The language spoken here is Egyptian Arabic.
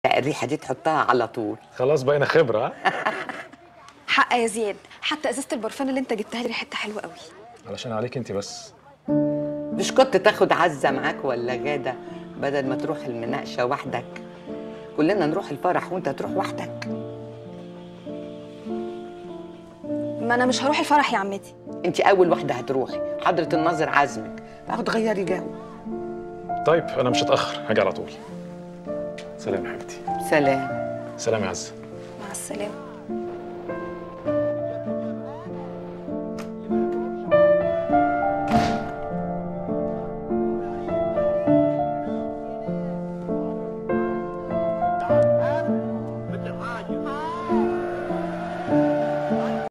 لا الريحه دي تحطها على طول خلاص بقينا خبره ها؟ حق يا زياد حتى ازازه البرفان اللي انت جبتها لي ريحتها حلوه قوي علشان عليك انت بس مش كنت تاخد عزه معاك ولا غاده بدل ما تروح المناقشه وحدك كلنا نروح الفرح وانت تروح وحدك ما انا مش هروح الفرح يا عمتي انت اول واحده هتروحي حضره الناظر عزمك فاخد غيري جو طيب انا مش هتاخر هاجي على طول سلام يا حبيبتي سلام سلام يا عزه مع السلامه